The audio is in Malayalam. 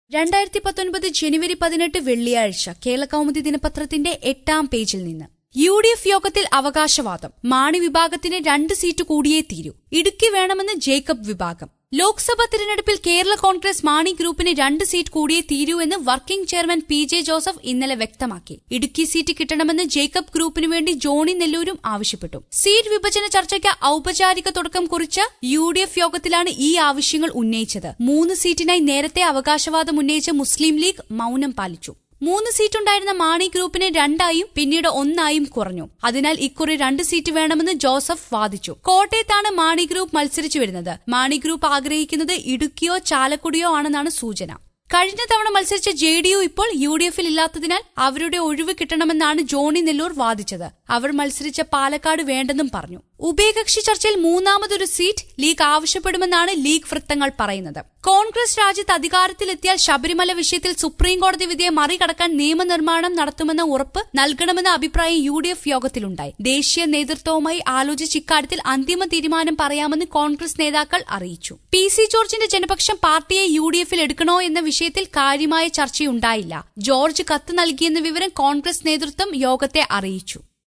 രണ്ടായിരത്തി പത്തൊൻപത് ജനുവരി പതിനെട്ട് വെള്ളിയാഴ്ച കേരളകൗമുദി ദിനപത്രത്തിന്റെ എട്ടാം പേജിൽ നിന്ന് യു ഡി എഫ് യോഗത്തിൽ അവകാശവാദം മാണി വിഭാഗത്തിന് രണ്ട് സീറ്റ് കൂടിയേ തീരൂ ഇടുക്കി വേണമെന്ന് ജേക്കബ് വിഭാഗം ലോക്സഭാ തിരഞ്ഞെടുപ്പിൽ കേരള കോൺഗ്രസ് മാണി ഗ്രൂപ്പിന് രണ്ട് സീറ്റ് കൂടിയേ തീരൂ എന്ന് working chairman P J Joseph ഇന്നലെ വ്യക്തമാക്കി ഇടുക്കി സീറ്റ് കിട്ടണമെന്ന് ജേക്കബ് ഗ്രൂപ്പിനു വേണ്ടി ജോണി നെല്ലൂരും ആവശ്യപ്പെട്ടു സീറ്റ് വിഭജന ചർച്ചയ്ക്ക് ഔപചാരിക തുടക്കം കുറിച്ച യു ഡി എഫ് യോഗത്തിലാണ് ഈ ആവശ്യങ്ങൾ ഉന്നയിച്ചത് മൂന്ന് സീറ്റിനായി നേരത്തെ അവകാശവാദം ഉന്നയിച്ച മുസ്ലിം ലീഗ് മൌനം പാലിച്ചു മൂന്ന് സീറ്റുണ്ടായിരുന്ന മാണി ഗ്രൂപ്പിനെ രണ്ടായും പിന്നീട് ഒന്നായും കുറഞ്ഞു അതിനാൽ ഇക്കുറി രണ്ട് സീറ്റ് വേണമെന്ന് ജോസഫ് വാദിച്ചു കോട്ടയത്താണ് മാണി ഗ്രൂപ്പ് മത്സരിച്ചു വരുന്നത് മാണി ഗ്രൂപ്പ് ആഗ്രഹിക്കുന്നത് ഇടുക്കിയോ ചാലക്കുടിയോ ആണെന്നാണ് സൂചന കഴിഞ്ഞ തവണ മത്സരിച്ച ജെ ഡി യു ഇപ്പോൾ യു ഡി എഫിൽ ഇല്ലാത്തതിനാൽ അവരുടെ ഒഴിവ് കിട്ടണമെന്നാണ് ജോണി നെല്ലൂർ വാദിച്ചത് അവർ മത്സരിച്ച പാലക്കാട് വേണ്ടെന്നും പറഞ്ഞു ഉഭയകക്ഷി ചർച്ചയിൽ മൂന്നാമതൊരു സീറ്റ് ലീഗ് ആവശ്യപ്പെടുമെന്നാണ് ലീഗ് വൃത്തങ്ങൾ പറയുന്നത് കോൺഗ്രസ് രാജ്യത്ത് അധികാരത്തിലെത്തിയാൽ ശബരിമല വിഷയത്തിൽ സുപ്രീം കോടതി വിധിയെ മറികടക്കാൻ നിയമനിർമ്മാണം നടത്തുമെന്ന ഉറപ്പ് നൽകണമെന്ന അഭിപ്രായം യു ഡി എഫ് യോഗത്തിലുണ്ടായി ദേശീയ നേതൃത്വവുമായി ആലോചിച്ച് ഇക്കാര്യത്തിൽ അന്തിമ തീരുമാനം പറയാമെന്ന് കോൺഗ്രസ് നേതാക്കൾ അറിയിച്ചു പി സി ജോർജിന്റെ ജനപക്ഷം പാർട്ടിയെ യു ഡി എഫിൽ എടുക്കണോ എന്ന വിഷയത്തിൽ കാര്യമായ ചർച്ചയുണ്ടായില്ല ജോർജ് കത്ത് നൽകിയെന്ന വിവരം കോൺഗ്രസ് നേതൃത്വം യോഗത്തെ അറിയിച്ചു